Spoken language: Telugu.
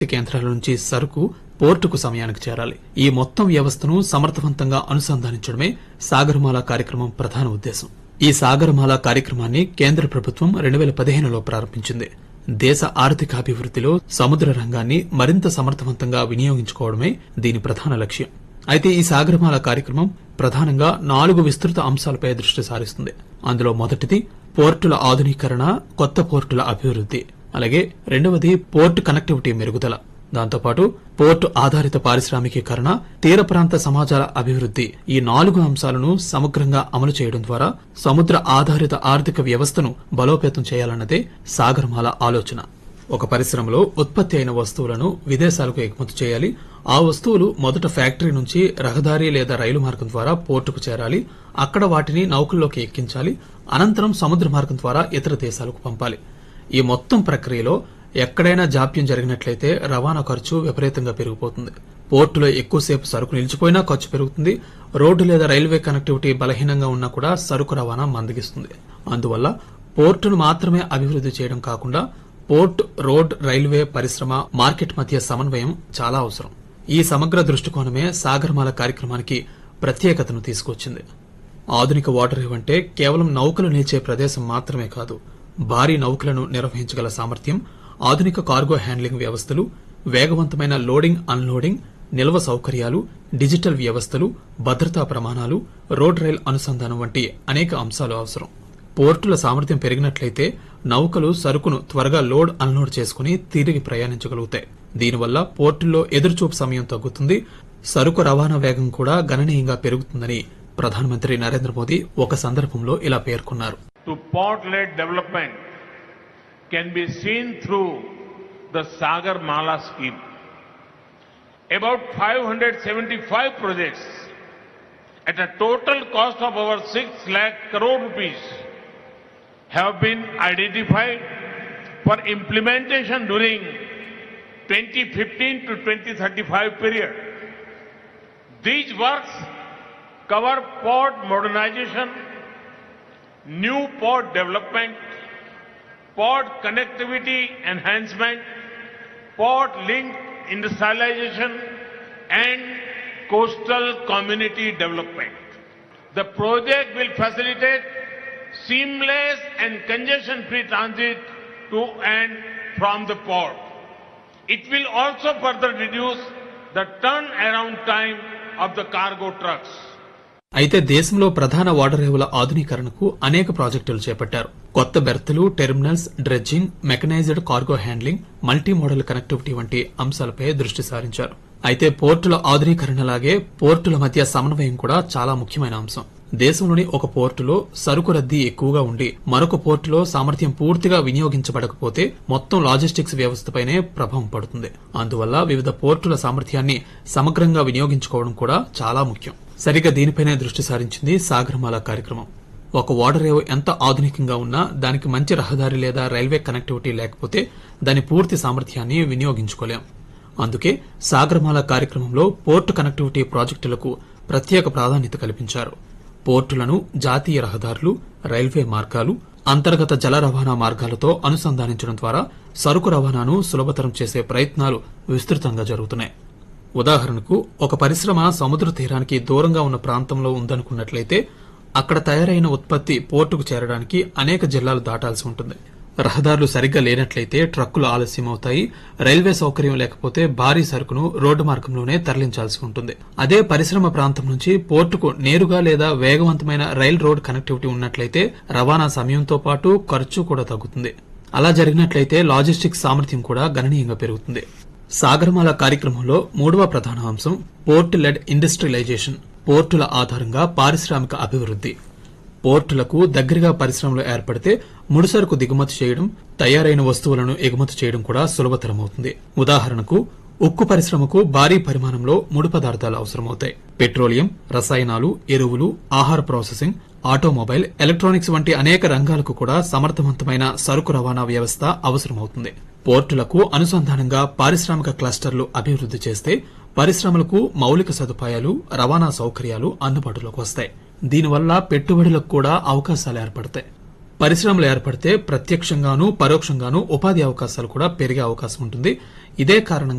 కేంద్రాల నుంచి సరుకు పోర్టుకు సమయానికి చేరాలి ఈ మొత్తం వ్యవస్థను సమర్థవంతంగా అనుసంధానించడమే సాగరమాల కార్యక్రమం ప్రధాన ఉద్దేశం ఈ సాగరమాల కార్యక్రమాన్ని కేంద్ర ప్రభుత్వం రెండు వేల పదిహేనులో ప్రారంభించింది దేశ ఆర్థికాభివృద్ధిలో సముద్ర రంగాన్ని మరింత సమర్థవంతంగా వినియోగించుకోవడమే దీని ప్రధాన లక్ష్యం అయితే ఈ సాగరమాల కార్యక్రమం ప్రధానంగా నాలుగు విస్తృత అంశాలపై దృష్టి సారిస్తుంది అందులో మొదటిది పోర్టుల ఆధునీకరణ కొత్త పోర్టుల అభివృద్ధి అలాగే రెండవది పోర్టు కనెక్టివిటీ మెరుగుదల దాంతోపాటు పోర్టు ఆధారిత పారిశ్రామికీకరణ తీర ప్రాంత సమాజాల అభివృద్ధి ఈ నాలుగు అంశాలను సమగ్రంగా అమలు చేయడం ద్వారా సముద్ర ఆధారిత ఆర్థిక వ్యవస్థను బలోపేతం చేయాలన్నదే సాగరమాల ఆలోచన ఒక పరిశ్రమలో ఉత్పత్తి అయిన వస్తువులను విదేశాలకు ఎగుమతి చేయాలి ఆ వస్తువులు మొదట ఫ్యాక్టరీ నుంచి రహదారి లేదా రైలు మార్గం ద్వారా పోర్టుకు చేరాలి అక్కడ వాటిని నౌకల్లోకి ఎక్కించాలి అనంతరం సముద్ర మార్గం ద్వారా ఇతర దేశాలకు పంపాలి ఈ మొత్తం ప్రక్రియలో ఎక్కడైనా జాప్యం జరిగినట్లయితే రవాణా ఖర్చు విపరీతంగా పెరిగిపోతుంది పోర్టులో ఎక్కువసేపు సరుకు నిలిచిపోయినా ఖర్చు పెరుగుతుంది రోడ్డు లేదా రైల్వే కనెక్టివిటీ బలహీనంగా ఉన్నా కూడా సరుకు రవాణా మందగిస్తుంది అందువల్ల పోర్టును మాత్రమే అభివృద్ధి చేయడం కాకుండా పోర్ట్ రోడ్ రైల్వే పరిశ్రమ మార్కెట్ మధ్య సమన్వయం చాలా అవసరం ఈ సమగ్ర దృష్టికోణమే సాగరమాల కార్యక్రమానికి ప్రత్యేకతను తీసుకొచ్చింది ఆధునిక వాటర్ వేవ్ అంటే కేవలం నౌకలు నిలిచే ప్రదేశం మాత్రమే కాదు భారీ నౌకలను నిర్వహించగల సామర్థ్యం ఆధునిక కార్గో హ్యాండ్లింగ్ వ్యవస్థలు వేగవంతమైన లోడింగ్ అన్లోడింగ్ నిల్వ సౌకర్యాలు డిజిటల్ వ్యవస్థలు భద్రతా ప్రమాణాలు రోడ్ రైల్ అనుసంధానం వంటి అనేక అంశాలు అవసరం పోర్టుల సామర్థ్యం పెరిగినట్లయితే నౌకలు సరుకును త్వరగా లోడ్ అన్లోడ్ చేసుకుని తిరిగి ప్రయాణించగలుగుతాయి దీనివల్ల పోర్టుల్లో ఎదురుచూపు సమయం తగ్గుతుంది సరుకు రవాణా వేగం కూడా గణనీయంగా పెరుగుతుందని ప్రధానమంత్రి నరేంద్ర మోదీ ఒక సందర్భంలో ఇలా పేర్కొన్నారు to port-led development can be seen through the Sagar Mala scheme. About 575 projects at a total cost of over 6 lakh crore rupees have been identified for implementation during 2015 to 2035 period. These works cover port modernization, new port development, port connectivity enhancement, port link industrialization, and coastal community development. The project will facilitate seamless and congestion-free transit to and from the port. It will also further reduce the turnaround time of the cargo trucks. అయితే దేశంలో ప్రధాన ఓడరేవుల ఆధునీకరణకు అనేక ప్రాజెక్టులు చేపట్టారు కొత్త బెర్తులు terminals dredging mechanised cargo handling multi modal connectivity వంటి అంశాలపై దృష్టి సారించారు అయితే పోర్టుల ఆధునీకరణలాగే పోర్టుల మధ్య సమన్వయం కూడా చాలా ముఖ్యమైన అంశం దేశంలోని ఒక పోర్టులో సరుకు రద్దీ ఎక్కువగా ఉండి మరొక పోర్టులో సామర్థ్యం పూర్తిగా వినియోగించబడకపోతే మొత్తం లాజిస్టిక్స్ వ్యవస్థపైనే ప్రభావం పడుతుంది అందువల్ల వివిధ పోర్టుల సామర్థ్యాన్ని సమగ్రంగా వినియోగించుకోవడం కూడా చాలా ముఖ్యం సరిగ్గా దీనిపైనే దృష్టి సారించింది సాగరమాల కార్యక్రమం ఒక ఓడరేవు ఎంత ఆధునికంగా ఉన్నా దానికి మంచి రహదారి లేదా రైల్వే కనెక్టివిటీ లేకపోతే దాని పూర్తి సామర్థ్యాన్ని వినియోగించుకోలేం అందుకే సాగరమాల కార్యక్రమంలో పోర్టు కనెక్టివిటీ ప్రాజెక్టులకు ప్రత్యేక ప్రాధాన్యత కల్పించారు పోర్టులను జాతీయ రహదారులు రైల్వే మార్గాలు అంతర్గత జల రవాణా మార్గాలతో అనుసంధానించడం ద్వారా సరుకు రవాణాను సులభతరం చేసే ప్రయత్నాలు విస్తృతంగా జరుగుతున్నాయి ఉదాహరణకు ఒక పరిశ్రమ సముద్ర తీరానికి దూరంగా ఉన్న ప్రాంతంలో ఉందనుకున్నట్లయితే అక్కడ తయారైన ఉత్పత్తి పోర్టుకు చేరడానికి అనేక జిల్లాలు దాటాల్సి ఉంటుంది రహదారులు సరిగ్గా లేనట్లయితే ట్రక్కులు ఆలస్యమవుతాయి రైల్వే సౌకర్యం లేకపోతే భారీ సరుకును రోడ్డు మార్గంలోనే తరలించాల్సి ఉంటుంది అదే పరిశ్రమ ప్రాంతం నుంచి పోర్టుకు నేరుగా లేదా వేగవంతమైన రైల్ రోడ్ కనెక్టివిటీ ఉన్నట్లయితే రవాణా సమయంతో పాటు ఖర్చు కూడా తగ్గుతుంది అలా జరిగినట్లయితే లాజిస్టిక్స్ సామర్థ్యం కూడా గణనీయంగా పెరుగుతుంది సాగరమాల కార్యక్రమంలో మూడవ ప్రధాన అంశం పోర్ట్ లెడ్ ఇండస్ట్రియలైజేషన్ పోర్టుల ఆధారంగా పారిశ్రామిక అభివృద్ధి పోర్టులకు దగ్గరగా పరిశ్రమలు ఏర్పడితే ముడిసరుకు దిగుమతి చేయడం తయారైన వస్తువులను ఎగుమతి చేయడం కూడా సులభతరమవుతుంది ఉదాహరణకు ఉక్కు పరిశ్రమకు భారీ పరిమాణంలో ముడి పదార్థాలు అవసరమవుతాయి పెట్రోలియం రసాయనాలు ఎరువులు ఆహార ప్రాసెసింగ్ ఆటోమొబైల్ ఎలక్ట్రానిక్స్ వంటి అనేక రంగాలకు కూడా సమర్థవంతమైన సరుకు రవాణా వ్యవస్థ అవసరమవుతుంది పోర్టులకు అనుసంధానంగా పారిశ్రామిక క్లస్టర్లు అభివృద్ధి చేస్తే పరిశ్రమలకు మౌలిక సదుపాయాలు రవాణా సౌకర్యాలు అందుబాటులోకి వస్తాయి దీనివల్ల పెట్టుబడులకు కూడా అవకాశాలు ఏర్పడతాయి పరిశ్రమలు ఏర్పడితే ప్రత్యక్షంగానూ పరోక్షంగానూ ఉపాధి అవకాశాలు కూడా పెరిగే అవకాశం ఉంటుంది ఇదే కారణంగా